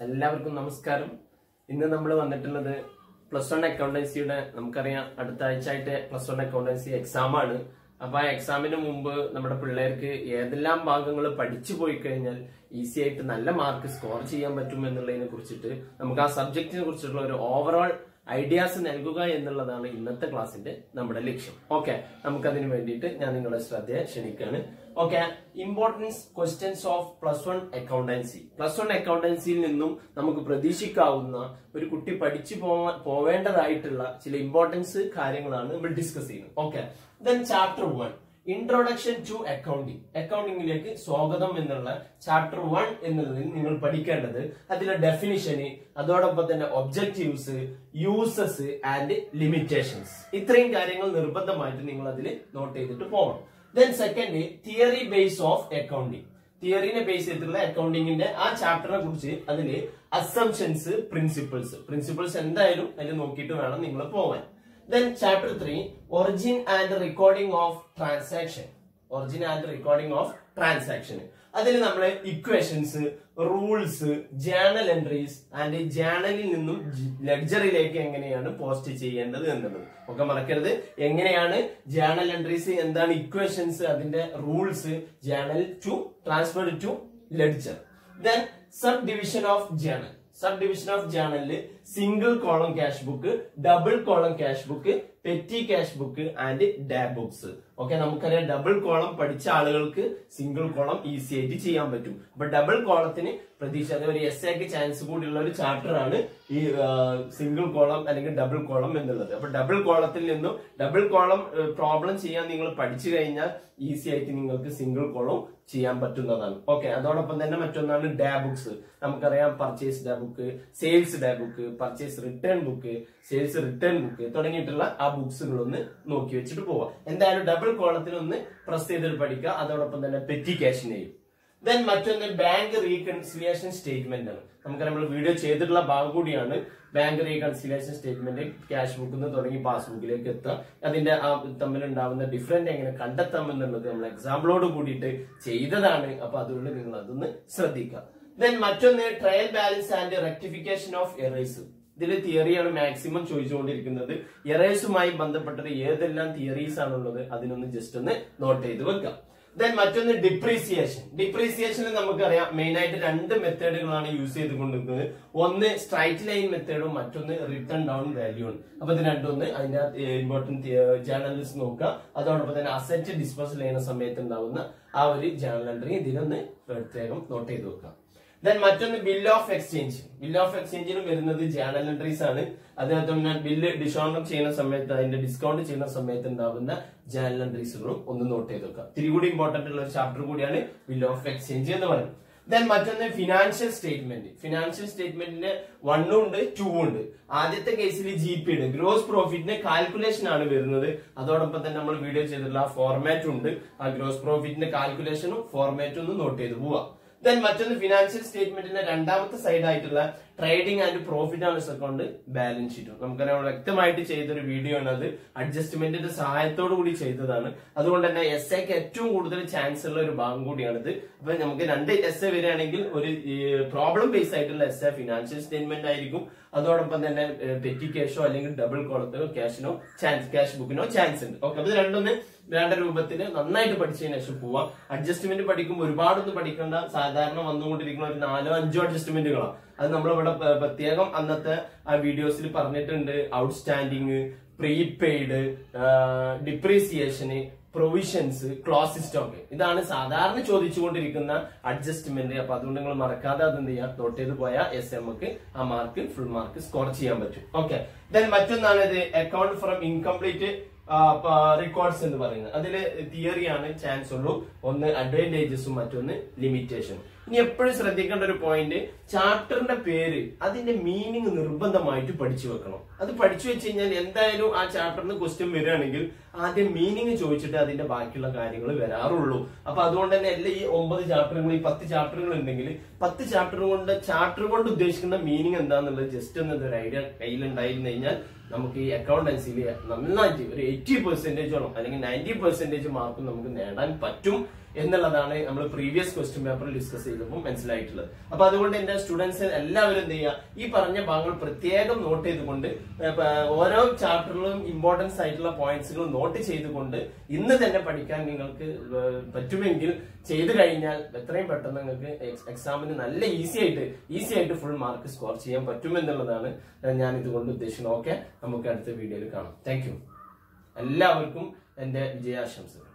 എല്ലാവർക്കും നമസ്കാരം ഇന്ന് നമ്മൾ വന്നിട്ടുള്ളത് പ്ലസ് വൺ അക്കൗണ്ടൻസിയുടെ നമുക്കറിയാം അടുത്ത ആഴ്ച ആയിട്ട് പ്ലസ് വൺ അക്കൗണ്ടൻസി എക്സാം ആണ് അപ്പൊ ആ എക്സാമിന് മുമ്പ് നമ്മുടെ പിള്ളേർക്ക് ഏതെല്ലാം ഭാഗങ്ങൾ പഠിച്ചു പോയി കഴിഞ്ഞാൽ ഈസി ആയിട്ട് നല്ല മാർക്ക് സ്കോർ ചെയ്യാൻ പറ്റും എന്നുള്ളതിനെ കുറിച്ചിട്ട് നമുക്ക് ആ സബ്ജക്റ്റിനെ കുറിച്ചിട്ടുള്ള ഒരു ഓവറോൾ ഐഡിയാസ് നൽകുക എന്നുള്ളതാണ് ഇന്നത്തെ ക്ലാസ്സിന്റെ നമ്മുടെ ലക്ഷ്യം ഓക്കെ നമുക്കതിന് വേണ്ടിയിട്ട് ഞാൻ നിങ്ങളുടെ ശ്രദ്ധയെ ക്ഷണിക്കുകയാണ് okay importance questions of plus one accountancy plus one അക്കൗണ്ടൻസിയിൽ നിന്നും നമുക്ക് പ്രതീക്ഷിക്കാവുന്ന ഒരു കുട്ടി പഠിച്ചു പോവാൻ പോവേണ്ടതായിട്ടുള്ള ചില ഇമ്പോർട്ടൻസ് കാര്യങ്ങളാണ് നമ്മൾ ഡിസ്കസ് ചെയ്യുന്നത് okay then chapter one introduction to accounting അക്കൗണ്ടിങ്ങിലേക്ക് സ്വാഗതം എന്നുള്ള ചാപ്റ്റർ വൺ എന്നുള്ളതിൽ നിങ്ങൾ പഠിക്കേണ്ടത് അതിലെ ഡെഫിനിഷന് അതോടൊപ്പം തന്നെ ഒബ്ജക്റ്റീവ്സ് യൂസസ് ആൻഡ് ലിമിറ്റേഷൻസ് ഇത്രയും കാര്യങ്ങൾ നിർബന്ധമായിട്ട് നിങ്ങൾ അതിൽ നോട്ട് ചെയ്തിട്ട് പോകണം then second theory base of accounting തിയറിനെ ബേസ് ചെയ്തിട്ടുള്ള അക്കൗണ്ടിങ്ങിന്റെ ആ ചാപ്റ്ററിനെ കുറിച്ച് അതില് അസംഷൻസ് പ്രിൻസിപ്പിൾസ് പ്രിൻസിപ്പിൾസ് എന്തായാലും അതിൽ നോക്കിയിട്ട് വേണം നിങ്ങൾ പോവാൻ then chapter three origin and recording of transaction origin and recording of transaction അതിൽ നമ്മൾ equations rules journal entries and ജേണലിൽ നിന്നും ലെഡ്ജറിലേക്ക് എങ്ങനെയാണ് പോസ്റ്റ് ചെയ്യേണ്ടത് എന്നുള്ളത് ഒക്കെ മറക്കരുത് എങ്ങനെയാണ് ജേണൽ എൻട്രീസ് എന്താണ് ഇക്വേഷൻസ് അതിന്റെ rules journal to transfer to ledger then sub division of journal sub division of ജേണലിൽ single column cash book double column cash book petty cash book and day books okay നമുക്കറിയാം double column പഠിച്ച ആളുകൾക്ക് single column easy ആയിട്ട് ചെയ്യാൻ പറ്റും അപ്പൊ double കോളത്തിന് പ്രതീക്ഷ അത് ഒരു എസ് എക്ക് ചാൻസ് കൂടിയുള്ള ഒരു ചാപ്റ്റർ ആണ് ഈ സിംഗിൾ കോളം അല്ലെങ്കിൽ ഡബിൾ കോളം എന്നുള്ളത് അപ്പൊ ഡബിൾ കോളത്തിൽ നിന്നും ഡബിൾ കോളം പ്രോബ്ലം ചെയ്യാൻ നിങ്ങൾ പഠിച്ചു കഴിഞ്ഞാൽ ഈസി ആയിട്ട് നിങ്ങൾക്ക് സിംഗിൾ കോളം ചെയ്യാൻ പറ്റുന്നതാണ് ഓക്കെ അതോടൊപ്പം തന്നെ മറ്റൊന്നാണ് ഡാ ബുക്സ് നമുക്കറിയാം purchase day book sales day book purchase return book sales return book തുടങ്ങിയിട്ടുള്ള ആ ബുക്സുകളൊന്ന് നോക്കി വെച്ചിട്ട് പോവാം എന്തായാലും ഡബിൾ കോളത്തിൽ ഒന്ന് പ്രസ് ചെയ്തിട്ട് പഠിക്കുക അതോടൊപ്പം തന്നെ പെറ്റി ക്യാഷിനെയും ദെൻ മറ്റൊന്ന് ബാങ്ക് റീകൺസിലിയേഷൻ സ്റ്റേറ്റ്മെന്റ് ആണ് നമുക്ക് നമ്മൾ വീഡിയോ ചെയ്തിട്ടുള്ള ഭാഗം കൂടിയാണ് ബാങ്ക് റീകൺസിലിയേഷൻ സ്റ്റേറ്റ്മെന്റ് ക്യാഷ് ബുക്കിൽ നിന്ന് തുടങ്ങി പാസ്ബുക്കിലേക്ക് എത്തുക അതിന്റെ ആ തമ്മിലുണ്ടാവുന്ന ഡിഫറൻറ്റ് എങ്ങനെ കണ്ടെത്താം എന്നുള്ളത് നമ്മൾ എക്സാമ്പിളോട് കൂടിയിട്ട് ചെയ്തതാണ് അപ്പൊ അതുകൊണ്ട് നിങ്ങൾ അതൊന്ന് ശ്രദ്ധിക്കുക ദെൻ മറ്റൊന്ന് trial balance and rectification of errors ഇതിൽ തിയറിയാണ് മാക്സിമം ചോദിച്ചുകൊണ്ടിരിക്കുന്നത് എറേഴ്സുമായി ബന്ധപ്പെട്ടിട്ട് ഏതെല്ലാം തിയറീസ് ആണുള്ളത് അതിനൊന്ന് ജസ്റ്റ് ഒന്ന് നോട്ട് ചെയ്ത് വെക്കാം ദെൻ മറ്റൊന്ന് ഡിപ്രീസിയേഷൻ ഡിപ്രീസിയേഷനിൽ നമുക്കറിയാം മെയിൻ ആയിട്ട് രണ്ട് മെത്തേഡുകളാണ് യൂസ് ചെയ്തുകൊണ്ടിരിക്കുന്നത് ഒന്ന് സ്ട്രൈറ്റ് ലൈൻ മെത്തേഡും മറ്റൊന്ന് റിട്ടേൺ ഡൗൺ വാല്യൂ ആണ് അപ്പൊ ഇത് രണ്ടൊന്ന് അതിന്റെ ഇമ്പോർട്ടന്റ് ജേർണലിസ്റ്റ് നോക്കുക അതോടൊപ്പം തന്നെ അസറ്റ് ഡിസ്പോസൽ ചെയ്യുന്ന സമയത്ത് ഉണ്ടാവുന്ന ആ ഒരു ജേർണൽ എൻട്രി ഇതിനൊന്ന് പ്രത്യേകം നോട്ട് ചെയ്ത് വെക്കുക ദെൻ മറ്റൊന്ന് bill of exchange bill of എക്സ്ചേഞ്ചിന് വരുന്നത് ജേണൽ എൻട്രീസ് ആണ് അതിനകത്ത് തന്നെ ബില്ല് ഡിസ്കൗണ്ട് ചെയ്യുന്ന സമയത്ത് അതിന്റെ ഡിസ്കൗണ്ട് ചെയ്യുന്ന സമയത്ത് ഉണ്ടാകുന്ന ജേണൽ എൻട്രീസുകളും ഒന്ന് നോട്ട് ചെയ്ത് വെക്കുക ഇത്തിരി കൂടി ഇമ്പോർട്ടന്റ് ഉള്ള ഒരു ചാപ്റ്റർ കൂടിയാണ് ബിൽ ഓഫ് എക്സ്ചേഞ്ച് എന്ന് പറയുന്നത് ദെൻ മറ്റൊന്ന് ഫിനാൻഷ്യൽ സ്റ്റേറ്റ്മെന്റ് ഫിനാൻഷ്യൽ സ്റ്റേറ്റ്മെന്റിന് വണ്ണും ഉണ്ട് ടൂ ഉണ്ട് ആദ്യത്തെ കേസിൽ ജി പി ഉണ്ട് ഗ്രോസ് പ്രോഫിറ്റിന്റെ കാൽക്കുലേഷൻ ആണ് വരുന്നത് അതോടൊപ്പം തന്നെ നമ്മൾ വീഡിയോ ചെയ്തിട്ടുള്ള ഫോർമാറ്റ് ഉണ്ട് ആ ഗ്രോസ് പ്രോഫിറ്റിന്റെ കാൽക്കുലേഷനും ഫോർമാറ്റും ഒന്ന് നോട്ട് ചെയ്ത് പോവാം ദെൻ മറ്റൊന്ന് ഫിനാൻഷ്യൽ സ്റ്റേറ്റ്മെന്റിന്റെ രണ്ടാമത്തെ സൈഡ് ആയിട്ടുള്ള trading and profit and loss account balance ഷീറ്റും നമുക്കറിയാം വ്യക്തമായിട്ട് ചെയ്തൊരു വീഡിയോ ആണ് അത് അഡ്ജസ്റ്റ്മെന്റിന്റെ സഹായത്തോടു കൂടി ചെയ്തതാണ് അതുകൊണ്ട് തന്നെ എസ് എക്ക് ഏറ്റവും കൂടുതൽ ചാൻസ് ഉള്ള ഒരു ഭാഗം കൂടിയാണിത് അപ്പൊ നമുക്ക് രണ്ട് എസ് എ വരികയാണെങ്കിൽ ഒരു പ്രോബ്ലം ബേസ് ആയിട്ടുള്ള എസ് എ ഫിനാൻഷ്യൽ സ്റ്റേറ്റ്മെന്റ് ആയിരിക്കും അതോടൊപ്പം തന്നെ പെറ്റി ക്യാഷോ അല്ലെങ്കിൽ ഡബിൾ കോളത്തിനോ ക്യാഷിനോ ചാൻസ് ക്യാഷ് ബുക്കിനോ ചാൻസ് ഉണ്ട് ഓക്കെ അപ്പൊ ഇത് രണ്ടൊന്ന് വേണ്ട രൂപത്തിൽ നന്നായിട്ട് പഠിച്ചതിന് ശേഷം പോവാം അഡ്ജസ്റ്റ്മെന്റ് പഠിക്കുമ്പോൾ ഒരുപാടൊന്നും പഠിക്കേണ്ട സാധാരണ വന്നുകൊണ്ടിരിക്കുന്ന ഒരു നാലോ അഞ്ചോ അഡ്ജസ്റ്റ്മെന്റുകളാണ് അത് നമ്മളിവിടെ പ- പ്രത്യേകം അന്നത്തെ ആ വീഡിയോസിൽ പറഞ്ഞിട്ടുണ്ട് ഔട്ട്സ്റ്റാൻഡിങ് പ്രീപെയ്ഡ് ഡിപ്രീസിയേഷന് പ്രൊവിഷൻസ് ക്ലോസ് സ്റ്റോക്ക് ഇതാണ് സാധാരണ ചോദിച്ചുകൊണ്ടിരിക്കുന്ന അഡ്ജസ്റ്റ്മെന്റ് അപ്പൊ അതുകൊണ്ട് നിങ്ങൾ മറക്കാതെ അത് എന്ത് ചെയ്യാം നോട്ട് ചെയ്ത് പോയാൽ എസ് എമ്മക്ക് ആ മാർക്ക് ഫുൾ മാർക്ക് സ്കോർ ചെയ്യാൻ പറ്റും ഓക്കെ ദെൻ മറ്റൊന്നാണ് ഇത് അക്കൗണ്ട് ഫ്രം ഇൻകംപ്ലീറ്റ് റെക്കോർഡ്സ് എന്ന് പറയുന്നത് അതില് തിയറിയാണ് ചാൻസ് ഉള്ളൂ ഒന്ന് അഡ്വാൻറ്റേജസും മറ്റൊന്ന് ലിമിറ്റേഷൻ ഇനി എപ്പോഴും ശ്രദ്ധിക്കേണ്ട ഒരു പോയിന്റ് ചാപ്റ്ററിന്റെ പേര് അതിന്റെ മീനിങ് നിർബന്ധമായിട്ട് പഠിച്ചു വെക്കണം അത് പഠിച്ചു വെച്ച് കഴിഞ്ഞാൽ എന്തായാലും ആ ചാപ്റ്ററിന് ക്വസ്റ്റ്യൻ വരികയാണെങ്കിൽ ആദ്യം മീനിങ് ചോദിച്ചിട്ട് അതിന്റെ ബാക്കിയുള്ള കാര്യങ്ങൾ വരാറുള്ളൂ അപ്പൊ അതുകൊണ്ട് തന്നെ എല്ലാ ഈ ഒമ്പത് ചാപ്റ്ററുകൾ ഈ പത്ത് ചാപ്റ്ററുകൾ ഉണ്ടെങ്കിൽ പത്ത് ചാപ്റ്റർ കൊണ്ട് ചാപ്റ്റർ കൊണ്ട് ഉദ്ദേശിക്കുന്ന മീനിങ് എന്താന്നുള്ളത് ജസ്റ്റ് ഒന്ന് ഒരു ഐഡിയ കയ്യിലുണ്ടായിരുന്നു കഴിഞ്ഞാൽ നമുക്ക് ഈ അക്കൗണ്ടൻസിയിൽ നന്നായിട്ട് ഒരു എയ്റ്റി പെർസെന്റേജോളം അല്ലെങ്കിൽ നയൻറ്റി പെർസെന്റേജ് മാർക്ക് നമുക്ക് നേടാൻ പറ്റും എന്നുള്ളതാണ് നമ്മൾ പ്രീവിയസ് ക്വസ്റ്റ്യൻ പേപ്പറിൽ ഡിസ്കസ് ചെയ്തപ്പോൾ മനസ്സിലായിട്ടുള്ളത് അപ്പൊ അതുകൊണ്ട് എന്റെ സ്റ്റുഡൻസ് എല്ലാവരും എന്ത് ചെയ്യുക ഈ പറഞ്ഞ ഭാഗങ്ങൾ പ്രത്യേകം നോട്ട് ചെയ്തുകൊണ്ട് ഇപ്പൊ ഓരോ ചാപ്റ്ററിലും ഇമ്പോർട്ടൻസ് ആയിട്ടുള്ള പോയിന്റ്സുകൾ നോട്ട് ചെയ്തുകൊണ്ട് ഇന്ന് തന്നെ പഠിക്കാൻ നിങ്ങൾക്ക് ഏഹ് പറ്റുമെങ്കിൽ ചെയ്തു കഴിഞ്ഞാൽ എത്രയും പെട്ടെന്ന് നിങ്ങൾക്ക് എക്സാമിന് നല്ല ഈസി ആയിട്ട് ഈസി ആയിട്ട് ഫുൾ മാർക്ക് സ്കോർ ചെയ്യാൻ പറ്റുമെന്നുള്ളതാണ് ഞാൻ ഇതുകൊണ്ട് ഉദ്ദേശിക്കുന്നത് ഓക്കെ നമുക്ക് അടുത്ത വീഡിയോയിൽ കാണാം താങ്ക് യു എല്ലാവർക്കും എന്റെ വിജയാശംസകൾ